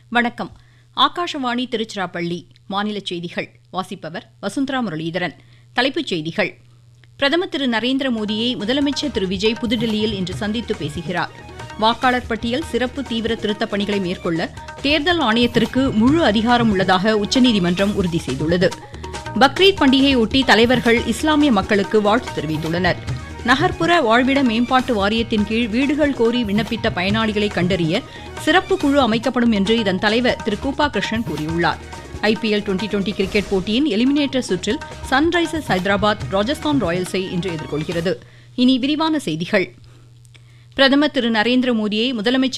வணக்கம் ஆகாஷவாணி திருச்சிராப்பள்ளி மாநில செய்திகள் வாசிப்பவர் வசுந்தரா முரளிதரன் தலைப்புச் செய்திகள் பிரதமர் திரு நரேந்திர மோடியை முதலமைச்சர் திரு விஜய் புதுடில்லியில் இன்று சந்தித்து பேசுகிறார் வாக்காளர் பட்டியல் சிறப்பு தீவிர திருத்தப் பணிகளை மேற்கொள்ள தேர்தல் ஆணையத்திற்கு முழு அதிகாரம் உள்ளதாக உச்சநீதிமன்றம் உறுதி செய்துள்ளது பக்ரீத் பண்டிகையொட்டி தலைவர்கள் இஸ்லாமிய மக்களுக்கு வாழ்த்து தெரிவித்துள்ளனர் நகர்ப்புற வாழ்விட மேம்பாட்டு வாரியத்தின் கீழ் வீடுகள் கோரி விண்ணப்பித்த பயனாளிகளை கண்டறிய சிறப்பு குழு அமைக்கப்படும் என்று இதன் தலைவர் திரு கூப்பா கிருஷ்ணன் கூறியுள்ளார் ஐபிஎல் டுவெண்டி டுவெண்டி கிரிக்கெட் போட்டியின் எலிமினேட்டர் சுற்றில் சன்ரைசர்ஸ் ஹைதராபாத் ராஜஸ்தான் ராயல்ஸை இன்று எதிர்கொள்கிறது இனி விரிவான செய்திகள் பிரதமர் திரு நரேந்திர மோடியை முதலமைச்சர்